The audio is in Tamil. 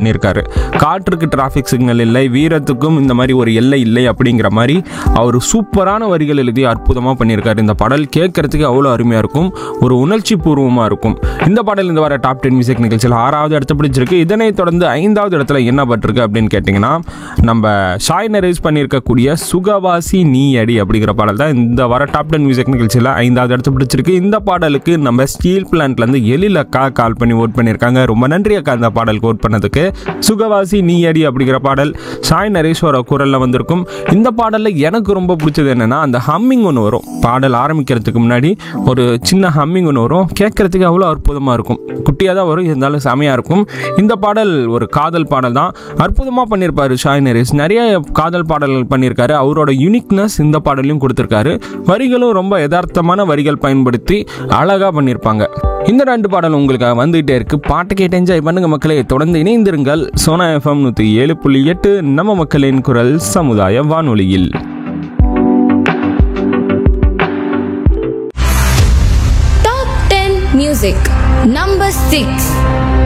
பண்ணியிருக்காரு காற்றுக்கு டிராஃபிக் சிக்னல் இல்லை வீரத்துக்கும் இந்த மாதிரி ஒரு எல்லை இல்லை அப்படிங்கிற மாதிரி அவர் சூப்பரான வரிகள் எழுதி அற்புதமாக பண்ணியிருக்காரு இந்த பாடல் கேட்கறதுக்கு அவ்வளோ அருமையாக இருக்கும் ஒரு உணர்ச்சி பூர்வமாக இருக்கும் இந்த பாடல் இந்த வார டாப் டென் மியூசிக் நிகழ்ச்சியில் ஆறாவது இடத்த பிடிச்சிருக்கு இதனைத் தொடர்ந்து ஐந்தாவது இடத்துல என்ன பட்டிருக்கு அப்படின்னு கேட்டிங்கன்னா நம்ம ஷாய் நரேஸ் பண்ணியிருக்கக்கூடிய சுகவாசி நீ அடி அப்படிங்கிற பாடல் தான் இந்த வார டாப் டென் மியூசிக் நிகழ்ச்சியில் ஐந்தாவது இடத்த பிடிச்சிருக்கு இந்த பாடலுக்கு நம்ம ஸ்டீல் பிளான்ட்லேருந்து எழில் அக்கா கால் பண்ணி ஓட் பண்ணியிருக்காங்க ரொம்ப நன்றி அக்கா இந்த பாடலுக்கு ஓட் பண்ணதுக்கு சுகவாசி நீ அடி அப்படிங்கிற பாடல் சாய் நரேஸ்வர குரலில் வந்திருக்கும் இந்த பாடலில் எனக்கு ரொம்ப பிடிச்சது என்னென்னா அந்த ஹம்மிங் ஒன்று வரும் பாடல் ஆரம்பிக்கிறதுக்கு முன்னாடி ஒரு சின்ன ஹம்மிங் ஒன்று வரும் கேட்கறதுக்கு அவ்வளோ அற்புதமாக இருக்கும் குட்டியாக தான் வரும் இருந்தாலும் செமையாக இருக்கும் இந்த பாடல் ஒரு காதல் பாடல் தான் அற்புதமாக பண்ணியிருப்பாரு ஷாய் நரேஷ் நிறைய காதல் பாடல்கள் பண்ணியிருக்காரு அவரோட யூனிக்னஸ் இந்த பாடலையும் கொடுத்துருக்காரு வரிகளும் ரொம்ப யதார்த்தமான வரிகள் பயன்படுத்தி அழகாக பண்ணியிருப்பாங்க இந்த ரெண்டு பாடல் உங்களுக்காக வந்துகிட்டே இருக்கு பாட்டு கேட்டு என்ஜாய் பண்ணுங்க மக்களே தொடர்ந்து இணைந்திருங்கள் சோனா எஃப்எம் நூற்றி ஏழு புள்ளி எட்டு நம்ம மக்களின் குரல் சமுதாய வானொலியில் Top 10 Music Number 6